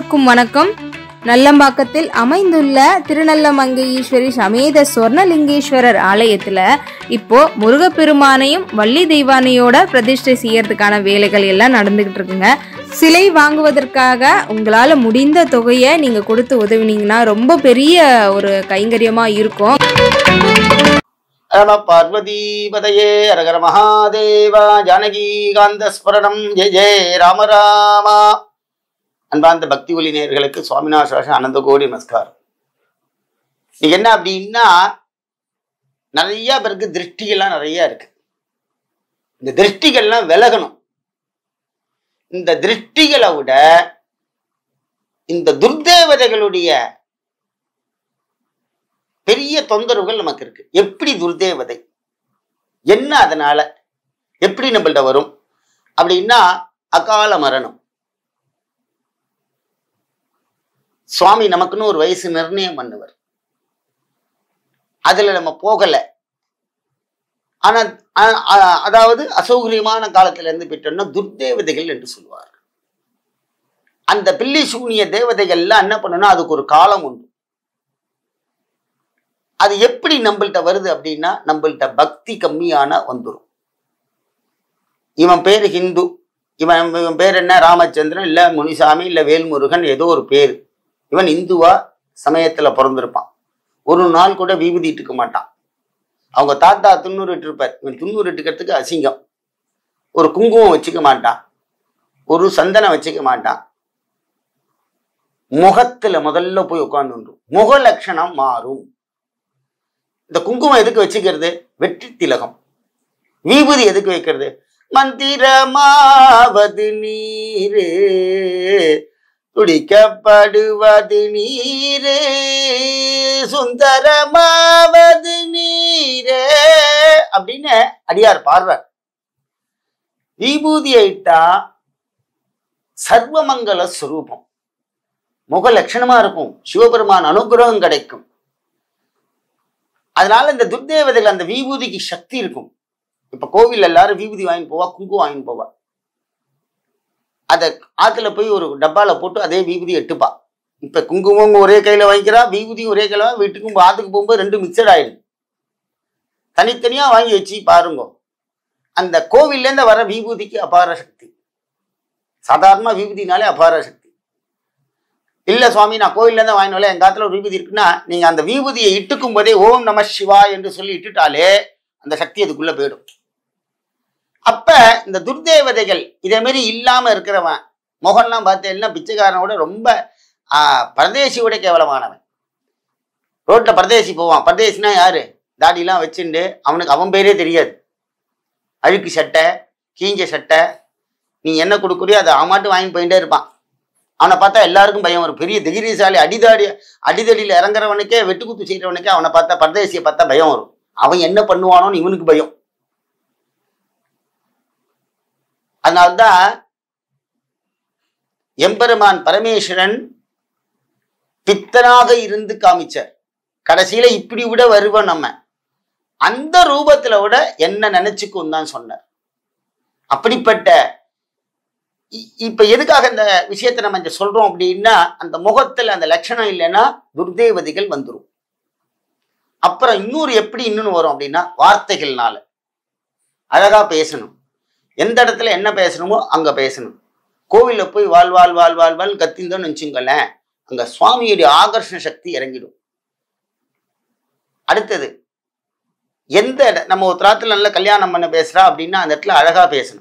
அனைவருக்கும் வணக்கம் நல்லம்பாக்கத்தில் அமைந்துள்ள திருநல்லமங்கையீஸ்வரி சமேத சொர்ணலிங்கேஸ்வரர் ஆலயத்துல இப்போ முருகப்பெருமானையும் வள்ளி தெய்வானையோட பிரதிஷ்டை செய்யறதுக்கான வேலைகள் எல்லாம் நடந்துகிட்டு இருக்குங்க சிலை வாங்குவதற்காக உங்களால முடிந்த தொகையை நீங்க கொடுத்து உதவினீங்கன்னா ரொம்ப பெரிய ஒரு கைங்கரியமா இருக்கும் நம பார்வதீபதையே அரகர மகாதேவா ஜானகீகாந்த ஸ்மரணம் ஜெய ஜெய ராம ராமா அன்பார்ந்த பக்தி ஒலி நேயர்களுக்கு சுவாமிநாசாச அனந்த கோடி நமஸ்காரம் இன்னைக்கு என்ன அப்படின்னா நிறைய பேருக்கு திருஷ்டிகள்லாம் நிறைய இருக்கு இந்த திருஷ்டிகள்லாம் விலகணும் இந்த திருஷ்டிகளை விட இந்த துர்தேவதைகளுடைய பெரிய தொந்தரவுகள் நமக்கு இருக்கு எப்படி துர்தேவதை என்ன அதனால எப்படி நம்மள்ட்ட வரும் அப்படின்னா அகால மரணம் சுவாமி நமக்குன்னு ஒரு வயசு நிர்ணயம் பண்ணுவர் அதுல நம்ம போகல ஆனா அ- அ- அதாவது அசௌகரியமான காலத்துல இருந்து போயிட்டோம்னா துர்தேவதைகள் என்று சொல்லுவார் அந்த பில்லி சூனிய தேவதைகள்லாம் என்ன பண்ணணும்னா அதுக்கு ஒரு காலம் உண்டு அது எப்படி நம்மள்ட்ட வருது அப்படின்னா நம்மள்ட்ட பக்தி கம்மியான வந்துடும் இவன் பேர் ஹிந்து இவன் இவன் பேர் என்ன ராமச்சந்திரன் இல்ல முனிசாமி இல்ல வேல்முருகன் ஏதோ ஒரு பேர் இவன் இந்துவா சமயத்துல பிறந்திருப்பான் ஒரு நாள் கூட விபூதி இட்டுக்க மாட்டான் அவங்க தாத்தா துண்ணூறு இட்டிருப்பார் இவன் துண்ணூறு இட்டுக்கிறதுக்கு அசிங்கம் ஒரு குங்குமம் வச்சுக்க மாட்டான் ஒரு சந்தனம் வச்சுக்க மாட்டான் முகத்துல முதல்ல போய் உட்கார்ந்து முக லட்சணம் மாறும் இந்த குங்குமம் எதுக்கு வச்சுக்கிறது வெற்றி திலகம் விபூதி எதுக்கு வைக்கிறது மந்திரமாவது நீரே துடிக்கப்படுவது நீரே சுந்தரமாவது நீரே அப்படின்னு அடியார் பாடுறார் விபூதி ஆயிட்டா சர்வமங்கல ஸ்வரூபம் முக லட்சணமா இருக்கும் சிவபெருமான் அனுகிரகம் கிடைக்கும் அதனால இந்த துர்தேவதைகள் அந்த விபூதிக்கு சக்தி இருக்கும் இப்ப கோவில் எல்லாரும் விபூதி வாங்கிட்டு போவா குங்குமம் வாங்கிட்டு போவா அதை ஆத்துல போய் ஒரு டப்பால போட்டு அதே விபூதி எட்டுப்பா இப்ப குங்குமம் ஒரே கையில வாங்கிக்கிறா விபூதியும் ஒரே கையில வாங்கி வீட்டுக்கும் ஆத்துக்கு போகும்போது ரெண்டும் மிக்சட் ஆயிடுது தனித்தனியா வாங்கி வச்சு பாருங்க அந்த கோவில்ல இருந்து வர விபூதிக்கு அபார சக்தி சாதாரண விபூதினாலே அபார சக்தி இல்ல சுவாமி நான் கோயில்ல இருந்து வாங்கினோம்ல எங்க காலத்துல ஒரு விபூதி இருக்குன்னா நீங்க அந்த விபூதியை இட்டுக்கும் போதே ஓம் நம சிவா என்று சொல்லி இட்டுட்டாலே அந்த சக்தி அதுக்குள்ள போயிடும் அப்ப இந்த துர்தேவதைகள் இதே மாதிரி இல்லாம இருக்கிறவன் முகம்லாம் பார்த்தேன்னா பிச்சைக்காரனோட ரொம்ப ஆஹ், பரதேசியோட கேவலமானவன் ரோட்ல பரதேசி போவான் பரதேசினா யாரு தாடிலாம் வச்சுண்டு அவனுக்கு அவன் பேரே தெரியாது அழுக்கு சட்டை கீஞ்ச சட்டை நீ என்ன கொடுக்குறியோ அதை அவன் மட்டும் வாங்கி போயிட்டே இருப்பான் அவனை பார்த்தா எல்லாருக்கும் பயம் ஒரு பெரிய திகிரிசாலி அடிதாடி அடிதடியில் இறங்குறவனுக்கே வெட்டுக்குத்து செய்கிறவனுக்கே அவனை பார்த்தா பரதேசியை பார்த்தா பயம் வரும் அவன் என்ன பண்ணுவானோன்னு இவனுக்கு பயம் அதனால்தான் எம்பெருமான் பரமேஸ்வரன் பித்தனாக இருந்து காமிச்சார் கடைசியில இப்படி விட வருவோம் நம்ம அந்த ரூபத்துல விட என்ன நினைச்சுக்கும் தான் சொன்னார் அப்படிப்பட்ட இ- இப்ப எதுக்காக இந்த விஷயத்தை நம்ம இங்க சொல்றோம் அப்படின்னா அந்த முகத்துல அந்த லட்சணம் இல்லைன்னா துர்தேவதைகள் வந்துரும் அப்புறம் இன்னொரு எப்படி இன்னொன்னு வரும் அப்படின்னா வார்த்தைகள்னால அழகா பேசணும் எந்த இடத்துல என்ன பேசணுமோ அங்க பேசணும் கோவில்ல போய் வாழ் வாழ் வாழ் வாழ் வாழ் கத்திந்தோன்னு வச்சுங்களேன் அங்க சுவாமியுடைய ஆகர்ஷண சக்தி இறங்கிடும் அடுத்தது எந்த இட- நம்ம ஒரு திராத்துல நல்ல கல்யாணம் பண்ண பேசுறா அப்படின்னா அந்த இடத்துல அழகா பேசணும்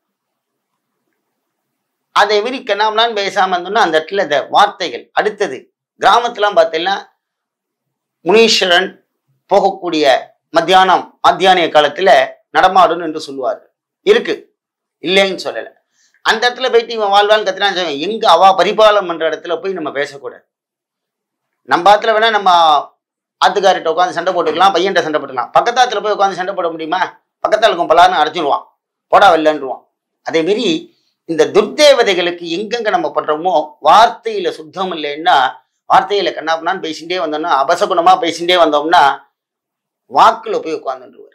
அதை மாரி கண்ணாமலான்னு பேசாம இருந்தோம்னா அந்த இடத்துல இந்த வார்த்தைகள் அடுத்தது கிராமத்துலாம் பார்த்தீங்கன்னா முனீஸ்வரன் போகக்கூடிய மத்தியானம் மத்தியானிய காலத்துல நடமாடும் என்று சொல்லுவார்கள் இருக்கு இல்லைன்னு சொல்லல அந்த இடத்துல போயிட்டு இவன் வாழ்வான்னு கத்தினா சொல்லுவேன் எங்க அவா பரிபாலம் பண்ற இடத்துல போய் நம்ம பேசக்கூடாது நம்ம ஆத்துல வேணா நம்ம ஆத்துக்காரிட்ட உட்காந்து சண்டை போட்டுக்கலாம் பையன்கிட்ட சண்டை போட்டுக்கலாம் பக்கத்தாத்துல போய் உட்காந்து சண்டை போட முடியுமா பக்கத்தால இருக்கும் பலான்னு அடைச்சிடுவான் போடா வெள்ளன்றுவான் அதே மாரி இந்த துர்தேவதைகளுக்கு எங்கெங்க நம்ம பண்றோமோ வார்த்தையில சுத்தம் இல்லைன்னா வார்த்தையில கண்ணாப்பண்ணான்னு பேசிட்டே வந்தோம்னா அபசகுணமா பேசிட்டே வந்தோம்னா வாக்குல போய் உட்காந்துருவார்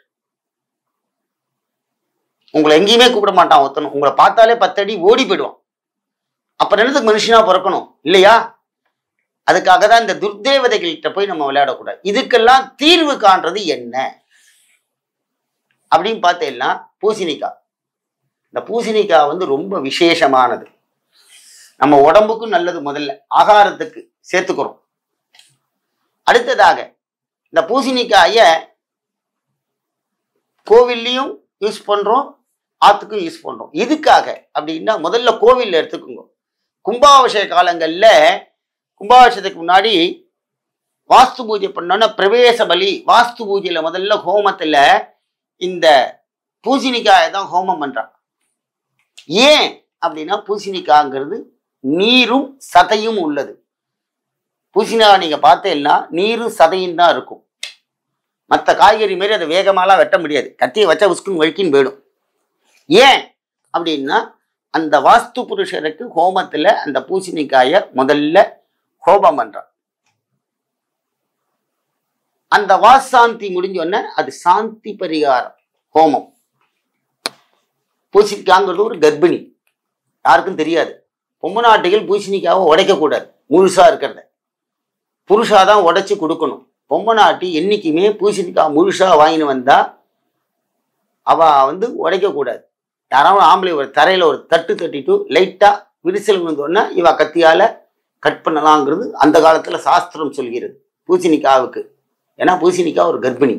உங்களை எங்கேயுமே கூப்பிட மாட்டான் ஒருத்தனும் உங்களை பார்த்தாலே பத்தடி ஓடி போயிடுவான் அப்புறம் என்னத்துக்கு மனுஷனா பிறக்கணும் இல்லையா அதுக்காக தான் இந்த துர்தேவதைகள்கிட்ட போய் நம்ம விளையாடக்கூடாது இதுக்கெல்லாம் தீர்வு காண்றது என்ன அப்படின்னு பார்த்தேன்னா பூசணிக்காய் இந்த பூசணிக்காய் வந்து ரொம்ப விசேஷமானது நம்ம உடம்புக்கும் நல்லது முதல்ல ஆகாரத்துக்கு சேர்த்துக்கிறோம் அடுத்ததாக இந்த பூசணிக்காய கோவில்லையும் யூஸ் பண்றோம் ஆத்துக்கும் யூஸ் பண்றோம் எதுக்காக அப்படின்னா முதல்ல கோவில்ல எடுத்துக்கோங்க கும்பாபிஷேக காலங்கள்ல கும்பாபிஷேகத்துக்கு முன்னாடி வாஸ்து பூஜை பண்ணோன்னா பிரவேச பலி வாஸ்து பூஜையில முதல்ல ஹோமத்துல இந்த பூசணிக்காயை தான் ஹோமம் பண்றான் ஏன் அப்படின்னா பூசணிக்காய்ங்கிறது நீரும் சதையும் உள்ளது பூசணிக்காய் நீங்க பார்த்தேன்னா நீரும் சதையும் தான் இருக்கும் மற்ற காய்கறி மாரி அதை வேகமாலாம் வெட்ட முடியாது கத்தியை வச்சா உஸ்குன்னு வழுக்கின்னு போயிடும் ஏன் அப்படின்னா அந்த வாஸ்து புருஷருக்கு ஹோமத்துல அந்த பூசணிக்காயை முதல்ல ஹோமம் பண்றான் அந்த வாசாந்தி முடிஞ்ச உடனே அது சாந்தி பரிகாரம் ஹோமம் பூசணிக்காங்கிறது ஒரு கர்ப்பிணி யாருக்கும் தெரியாது பொம்மநாட்டிகள் பூசணிக்காவை உடைக்கக்கூடாது முழுசா இருக்கிறத புருஷா தான் உடைச்சு கொடுக்கணும் பொம்மநாட்டி என்னைக்குமே பூசணிக்காய் முழுசா வாங்கின்னு வந்தா அவ வந்து உடைக்கக்கூடாது யாராவது ஆம்பளை ஒரு தரையில ஒரு தட்டு தட்டிட்டு லைட்டா விரிசல் விழுந்தோடனே இவ கத்தியால கட் பண்ணலாங்கிறது அந்த காலத்துல சாஸ்திரம் சொல்கிறது பூசணிக்காவுக்கு ஏன்னா பூசணிக்காய் ஒரு கர்ப்பிணி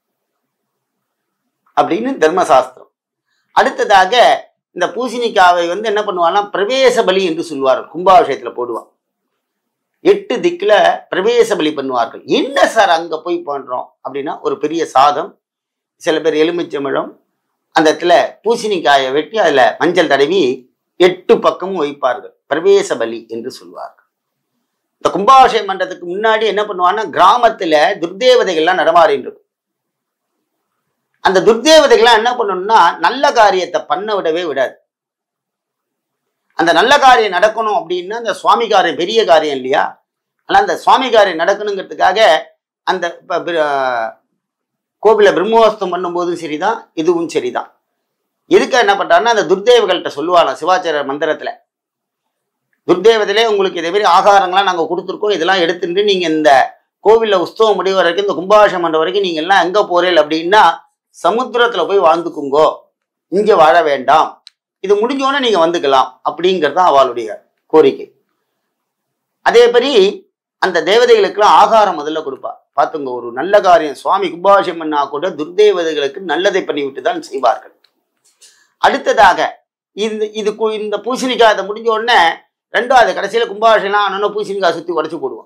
அப்படின்னு தர்மசாஸ்திரம் அடுத்ததாக இந்த பூசணிக்காவை வந்து என்ன பண்ணுவான்னா பிரவேச பலி என்று சொல்லுவார்கள் கும்பாபிஷேகத்துல போடுவான் எட்டு திக்குல பிரவேச பலி பண்ணுவார்கள் என்ன சார் அங்க போய் பண்றோம் அப்படின்னா ஒரு பெரிய சாதம் சில பேர் எலுமிச்சம்பழம் அந்த இடத்துல பூசணிக்காயை வெட்டி அதுல மஞ்சள் தடவி எட்டு பக்கமும் வைப்பார்கள் பிரவேச பலி என்று சொல்வார்கள் இந்த கும்பாபிஷேகம் பண்றதுக்கு முன்னாடி என்ன பண்ணுவாங்கன்னா கிராமத்துல துர்தேவதைகள்லாம் நடமாறின்னு இருக்கும் அந்த துர்தேவதைகள்லாம் என்ன பண்ணணும்னா நல்ல காரியத்தை பண்ண விடவே விடாது அந்த நல்ல காரியம் நடக்கணும் அப்படின்னா அந்த சுவாமி காரியம் பெரிய காரியம் இல்லையா ஆனால் அந்த சுவாமி காரியம் நடக்கணுங்கிறதுக்காக அந்த இப்போ கோவிலில் பிரம்மோஸ்தம் பண்ணும்போதும் சரிதான் இதுவும் சரிதான் எதுக்கு என்ன பண்றாருன்னா அந்த துர்தேவர்கள்ட்ட சொல்லுவாங்க சிவாச்சார மந்திரத்துல துர்தேவத்திலே உங்களுக்கு இதே மாதிரி ஆகாரங்கள்லாம் நாங்கள் கொடுத்துருக்கோம் இதெல்லாம் எடுத்துட்டு நீங்க இந்த கோவிலில் உற்சவம் முடிவு வரைக்கும் இந்த கும்பாபிஷேகம் பண்ற வரைக்கும் நீங்க எல்லாம் எங்க போறீங்க அப்படின்னா சமுத்திரத்துல போய் வாழ்ந்துக்குங்கோ இங்க வாழ வேண்டாம் இது முடிஞ்சோடனே நீங்க வந்துக்கலாம் அப்படிங்கிறது தான் அவளுடைய கோரிக்கை அதே மாதிரி அந்த தேவதைகளுக்கெல்லாம் ஆகாரம் முதல்ல கொடுப்பா பார்த்துங்க ஒரு நல்ல காரியம் சுவாமி கும்பாபிஷேகம் பண்ணா கூட துர்தேவதைகளுக்கு நல்லதை பண்ணிவிட்டு தான் செய்வார்கள் அடுத்ததாக இந்த இது கு- இந்த பூசணிக்காய் அதை முடிஞ்ச உடனே ரெண்டாவது கடைசியில கும்பாபிஷேகம் ஆனோன்னு பூசணிக்காய் சுத்தி உடச்சு போடுவோம்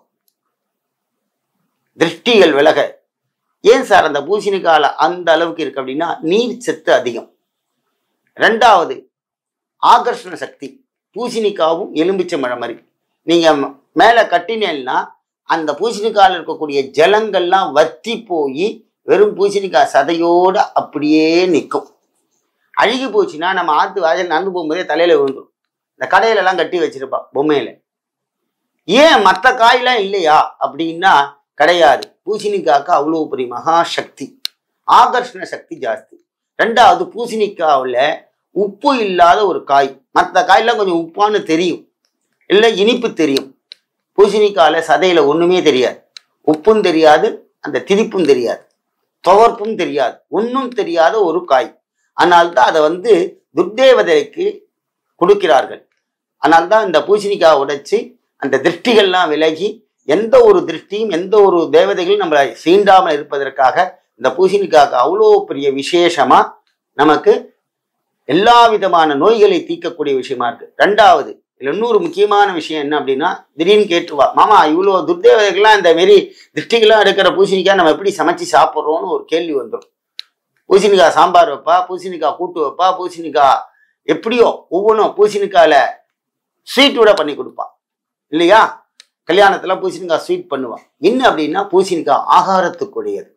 திருஷ்டிகள் விலக ஏன் சார் அந்த பூசணிக்கால அந்த அளவுக்கு இருக்கு அப்படின்னா நீர் சத்து அதிகம் ரெண்டாவது ஆகர்ஷண சக்தி பூசணிக்காவும் எலும்பிச்சம்பழம் மாதிரி நீங்க ம- மேல கட்டினேன்னா அந்த பூசணிக்காயில் இருக்கக்கூடிய ஜலங்கள்லாம் வத்தி போய் வெறும் பூசணிக்காய் சதையோட அப்படியே நிற்கும் அழுகி போச்சுன்னா நம்ம ஆத்து வாசல் நடந்து போகும்போதே தலையில விழுந்துரும் இந்த கடையில எல்லாம் கட்டி வச்சிருப்பா பொம்மையில ஏன் மற்ற காயெல்லாம் இல்லையா அப்படின்னா கிடையாது பூசணிக்காய்க்கு அவ்வளோ பெரிய மகா சக்தி ஆகர்ஷண சக்தி ஜாஸ்தி ரெண்டாவது பூசணிக்காவில் உப்பு இல்லாத ஒரு காய் மற்ற காயெல்லாம் கொஞ்சம் உப்பான்னு தெரியும் இல்லை இனிப்பு தெரியும் பூசணிக்காயில் சதையில ஒண்ணுமே தெரியாது உப்பும் தெரியாது அந்த திதிப்பும் தெரியாது துவர்ப்பும் தெரியாது ஒன்றும் தெரியாத ஒரு காய் அதனால்தான் அதை வந்து துர்தேவதைக்கு கொடுக்கிறார்கள் அதனால்தான் இந்த பூசணிக்காய் உடைச்சு அந்த திருஷ்டிகள்லாம் விலகி எந்த ஒரு திருஷ்டியும் எந்த ஒரு தேவதைகளும் நம்மளை சீண்டாமல் இருப்பதற்காக இந்த பூசணிக்காய்க்கு அவ்வளோ பெரிய விசேஷமா நமக்கு எல்லா விதமான நோய்களை தீர்க்கக்கூடிய விஷயமா இருக்கு ரெண்டாவது இதுல இன்னொரு முக்கியமான விஷயம் என்ன அப்படின்னா திடீர்னு கேட்டுருவா மாமா இவ்வளோ துர்தேவதைகள்லாம் இந்த மாரி திருஷ்டிகள்லாம் எடுக்கிற பூசணிக்காய் நம்ம எப்படி சமைச்சு சாப்பிட்றோம்னு ஒரு கேள்வி வந்துடும் பூசணிக்காய் சாம்பார் வைப்பா பூசணிக்காய் கூட்டு வைப்பா பூசணிக்காய் எப்படியோ ஒவ்வொன்றும் பூசணிக்காயில ஸ்வீட் கூட பண்ணி கொடுப்பா இல்லையா கல்யாணத்துல பூசணிக்காய் ஸ்வீட் பண்ணுவான் என்ன அப்படின்னா பூசணிக்காய் ஆகாரத்துக்குடையது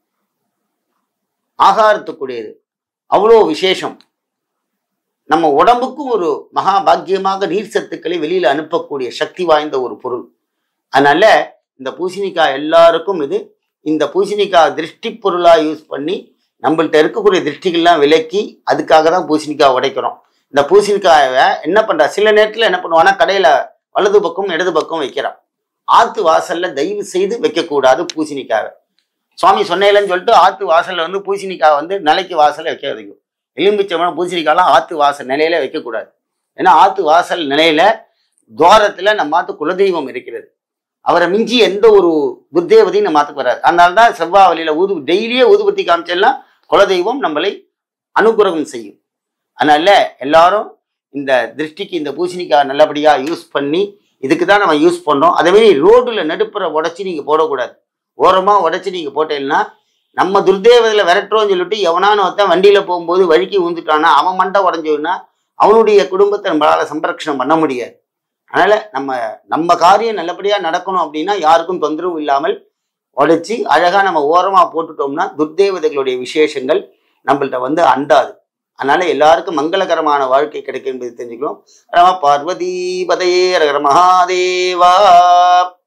ஆகாரத்துக்குடையது அவ்வளோ விசேஷம் நம்ம உடம்புக்கும் ஒரு மகா பாக்கியமாக நீர் சத்துக்களை வெளியில அனுப்பக்கூடிய சக்தி வாய்ந்த ஒரு பொருள் அதனால இந்த பூசணிக்காய் எல்லாருக்கும் இது இந்த பூசணிக்காய் திருஷ்டி பொருளா யூஸ் பண்ணி நம்மள்ட்ட இருக்கக்கூடிய திருஷ்டிகள்லாம் விலக்கி அதுக்காக தான் பூசணிக்காய் உடைக்கிறோம் இந்த பூசணிக்காயை என்ன பண்றா சில நேரத்துல என்ன பண்ணுவான்னா கடையில வலது பக்கம் இடது பக்கம் வைக்கிறான் ஆத்து வாசல்ல தயவு செய்து வைக்கக்கூடாது பூசணிக்காவை சுவாமி சொன்னேலன்னு சொல்லிட்டு ஆத்து வாசல்ல வந்து பூசணிக்காய் வந்து நிலைக்கு வாசல்ல வைக்காதீங்க எலும்பிச்சம்பழம் பூசணிக்காய்லாம் ஆத்து வாசல் நிலையில வைக்கக்கூடாது ஏன்னா ஆத்து வாசல் நிலையில துவாரத்துல நம்ம ஆத்து குலதெய்வம் இருக்கிறது அவரை மிஞ்சி எந்த ஒரு துர்தேவதையும் நம்ம ஆத்துக்கு வராது அதனால தான் செவ்வாவளியில ஊது டெய்லியே ஊதுபத்தி காமிச்செல்லாம் குலதெய்வம் நம்மளை அனுகிரகம் செய்யும் அதனால எல்லாரும் இந்த திருஷ்டிக்கு இந்த பூசணிக்காய் நல்லபடியா யூஸ் பண்ணி இதுக்கு தான் நம்ம யூஸ் பண்றோம் அதே மாதிரி ரோடுல நடுப்புற உடச்சி நீங்க போடக்கூடாது ஓரமா உடச்சி நீங்க போட்டீங்கன்னா நம்ம துர்தேவதையில விரட்டுறோம்னு சொல்லிட்டு எவனான ஒருத்தன் வண்டியில போகும்போது வழுக்கி ஊந்துட்டானா அவன் மண்டை உடஞ்சோன்னா அவனுடைய குடும்பத்தை நம்மளால சம்ரட்சணம் பண்ண முடியாது அதனால நம்ம நம்ம காரியம் நல்லபடியா நடக்கணும் அப்படின்னா யாருக்கும் தொந்தரவு இல்லாமல் உடைச்சி அழகா நம்ம ஓரமா போட்டுட்டோம்னா துர்தேவதைகளுடைய விசேஷங்கள் நம்மள்ட்ட வந்து அண்டாது அதனால எல்லாருக்கும் மங்களகரமான வாழ்க்கை கிடைக்கும் என்பதை தெரிஞ்சுக்கிறோம் ரம பார்வதி பதையே ரகர மகாதேவா